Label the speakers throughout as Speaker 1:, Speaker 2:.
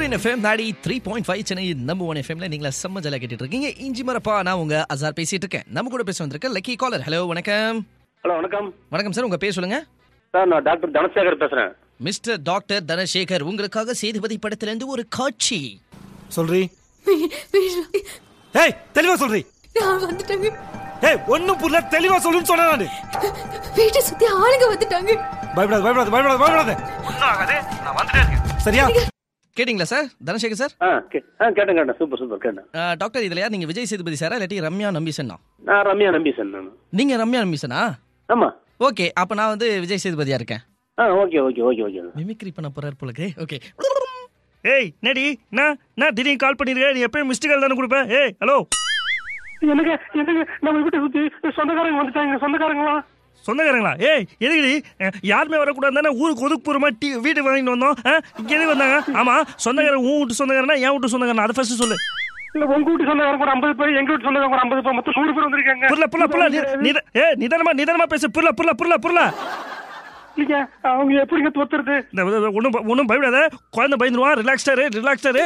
Speaker 1: Rain FM நாடி three point five Chennai number one எஃப்எம்ல நீங்களா செம்ம ஜல கேட்டுட்டு இருக்கீங்க இஞ்சி மரப்பா நான் உங்க அசார் பேசிட்டு இருக்கேன் நம்ம கூட பேச வந்திருக்க லக்கி காலர் ஹலோ வணக்கம்
Speaker 2: ஹலோ வணக்கம்
Speaker 1: வணக்கம் சார் உங்க பேர் சொல்லுங்க
Speaker 2: சார் நான் டாக்டர் தனசேகர் பேசுறேன்
Speaker 1: மிஸ்டர் டாக்டர் தனசேகர் உங்களுக்காக சேதுபதி படத்துல இருந்து ஒரு காட்சி
Speaker 3: சொல்றி
Speaker 4: வீரா,
Speaker 3: ஏய் தெளிவா சொல்றி
Speaker 4: நான் வந்துட்டாங்க
Speaker 3: ஏய் ஒண்ணும் புரியல தெளிவா சொல்லுன்னு சொன்னேன் நானு
Speaker 4: வீட்டை சுத்தி ஆளுங்க வந்துட்டாங்க
Speaker 3: பயப்படாத பயப்படாத பயப்படாத பயப்படாத ஒண்ணும் ஆகாது நான் வந்துட்டே இருக்கேன் சரியா
Speaker 1: கேட்டிங்களா சார் தனசேகர் சார்
Speaker 2: ஆ கே- ஆ கேட்டேன் கேட்டேன் சூப்பர் சூப்பர் கேட்டேன்
Speaker 1: அஹ், டாக்டர் இதுல யார் நீங்க விஜய் சேதுபதி சாரா இல்லாட்டி ரம்யா நம்பிசன்னா
Speaker 2: நான் ரம்யா நம்பீசன் நான்
Speaker 1: நீங்க ரம்யா நம்பிசனா
Speaker 2: ஆமா
Speaker 1: ஓகே அப்ப நான் வந்து விஜய் சேதுபதியா இருக்கேன்
Speaker 2: ஆ okay okay okay okay
Speaker 1: mimicry பண்ண போறாரு போலக்கு ஓகே
Speaker 3: ஏய் நடி நான் நான் திடீர்னு கால் பண்ணிருக்கேன் நீ எப்பயும் மிஸ்டு கால் தானே கொடுப்பேன் ஏய் ஹலோ
Speaker 2: எனக்கு எனக்கு நம்ம வீட்டை சுத்தி சொந்தக்காரங்க வந்துட்டாங்க சொந்தக்காரங்களா
Speaker 3: சொந்தக்காரங்களா ஏய் எதுக்குடி அஹ், யாருமே வரக்கூடாது தானே ஊருக்கு ஒதுக்குப்புறமா டீ வீட்டு வாங்கிட்டு வந்தோம் அஹ், இங்க எதுக்கு வந்தாங்க ஆமா சொந்தக்காரன் உன் வீட்டு சொந்தக்காரனா என் வீட்டு சொந்தக்காரனா அதை ஃபர்ஸ்ட் சொல்லு
Speaker 2: இல்ல உங்க வீட்டு சொந்தக்காரங்க ஒரு ஐம்பது பேர் எங்க வீட்டு சொந்தக்காரங்க ஒரு ஐம்பது பேர் மொத்தம் நூறு பேர் வந்திருக்காங்க
Speaker 3: புரியல புரியல புரியல நித ஏ நிதானமா நிதானமா பேசு புரியல புரியல புரியல புரியல
Speaker 2: இல்லைங்க அவங்க எப்படிங்க தோத்துறது
Speaker 3: இந்த ஒன்றும் ஒன்றும் பயப்படாத குழந்தை பயந்துருவான் ரிலாக்ஸ்டாரு ரிலாக்ஸ்டாரு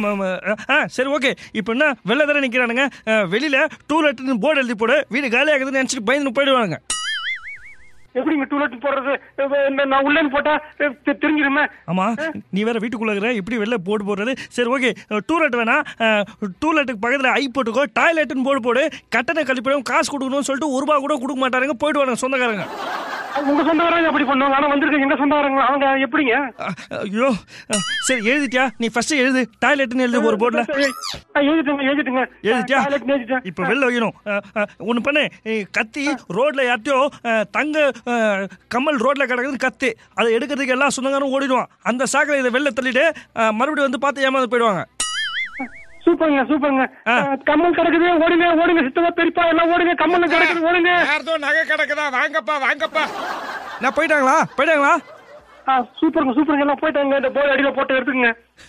Speaker 3: ஆ சரி ஓகே இப்போ என்ன வெளில தானே நிற்கிறானுங்க வெளியில் டூ லெட்னு போர்டு எழுதி போடு வீடு காலியாகுதுன்னு நினச்சிட்டு பயந்து போயிடுவாங்க
Speaker 2: எப்படிங்க டூலெட் போடுறது இப்ப என்ன நான் உள்ளேன்னு போட்டா தெ- தெரிஞ்சிருமே
Speaker 3: ஆமாம் நீ வேற வீட்டுக்குள்ள இருக்கிற இப்படி வெளில போர்டு போடுறது சரி ஓகே டூலெட் வேணா டூலெட்டுக்கு பக்கத்தில் ஐ போட்டுக்கோ டாய்லெட்டுன்னு போர்டு போடு கட்டண கழிப்பிடம் காசு கொடுக்கணும்னு சொல்லிட்டு ஒரு ரூபா கூட கொடுக்க மாட்டாருங்க போயிடுவாங்க சொந்தக்காரங்க
Speaker 2: உங்க சொந்தக்காரங்க அப்படி பண்ணுவாங்க ஆனா வந்திருக்க எங்க சொந்தக்காரங்க அவங்க எப்படிங்க
Speaker 3: அஹ், ஐயோ அஹ், சரி எழுதிட்டியா நீ ஃபர்ஸ்ட் எழுது டாய்லெட்னு எழுது ஒரு போர்டில்
Speaker 2: ஆ, எழுதிட்டுங்க எழுதிட்டுங்க
Speaker 3: எழுதிட்டியா
Speaker 2: டாய்லெட் எழுதிட்டேன்
Speaker 3: இப்ப வெளில வைக்கணும் ஒன்று பண்ணு ஏய், கத்தி ரோட்ல யார்ட்டையோ அஹ், தங்க அஹ், கம்மல் ரோட்ல கிடக்குது கத்து அதை எடுக்கிறதுக்கு எல்லா சொந்தக்காரும் ஓடிடுவான் அந்த சாக்கில் இதை வெளில தள்ளிட்டு அஹ், மறுபடியும் வந்து பார்த்து ஏமாந்து போயிடுவாங்க
Speaker 2: சூப்பருங்க சூப்பருங்க
Speaker 3: ஆ.
Speaker 2: ஆ, கம்மல் கிடக்குது ஓடுங்க ஓடுங்க சித்தப்பா பெரியப்பா எல்லாம் ஓடுங்க கம்மல் கிடக்குது ஓடுங்க
Speaker 5: யார்தோ நகை கிடக்குதா வாங்கப்பா வாங்கப்பா
Speaker 3: நான் போயிட்டாங்களா போயிட்டாங்களா
Speaker 2: ஆ, சூப்பருங்க சூப்பருங்க எல்லாம் போயிட்டாங்க இந்த போய் அடியில போட்டு எடுத்துங்க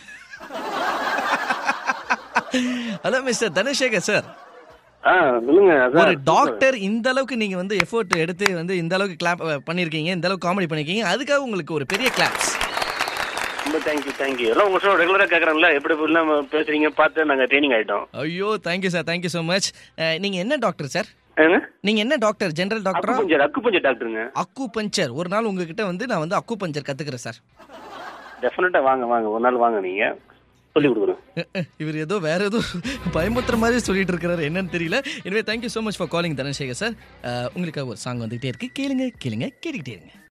Speaker 1: ஹலோ மிஸ்டர் தனசேகர் சார்
Speaker 2: ஆ சொல்லுங்க
Speaker 1: ஒரு டாக்டர் இந்த அளவுக்கு நீங்க வந்து எஃபோர்ட் எடுத்து வந்து இந்த அளவுக்கு கிளாப் பண்ணிருக்கீங்க இந்த அளவுக்கு காமெடி பண்ணிருக்கீங்க அதுக்காக உங்களுக்கு ஒரு பெரிய கிளாப்ஸ்
Speaker 2: ரொம்ப தேங்க்யூ தேங்க்யூ எல்லாம் உங்க ஷோ ரெகுலரா கேக்குறேன்ல எப்படி எல்லாம் பேசுறீங்க பார்த்து நாங்க ட்ரைனிங் ஆயிட்டோம்
Speaker 1: ஐயோ thank you sir thank you so much நீங்க என்ன டாக்டர் சார்
Speaker 2: ஏங்க
Speaker 1: நீங்க என்ன டாக்டர் ஜெனரல் டாக்டரா
Speaker 2: அக்கு பஞ்சர் அக்கு பஞ்சர் டாக்டருங்க
Speaker 1: அக்கு பஞ்சர் ஒரு நாள் உங்ககிட்ட வந்து நான் வந்து அக்கு பஞ்சர் கத்துக்கிறேன் சார்
Speaker 2: டெஃபினட்டா வாங்க வாங்க ஒரு நாள் வாங்க நீங்க சொல்லி கொடுக்குறேன்
Speaker 1: அஹ், அஹ், இவர் ஏதோ வேற ஏதோ பயமுத்துற மாதிரி சொல்லிட்டு இருக்கிறாரு என்னன்னு தெரியல எனவே thank you so much for calling Dhanasekar sir உங்களுக்காக ஒரு சாங் வந்துகிட்டே இருக்கு கேளுங்க கேளுங்க கேட்டுக்கிட்டே இருங்க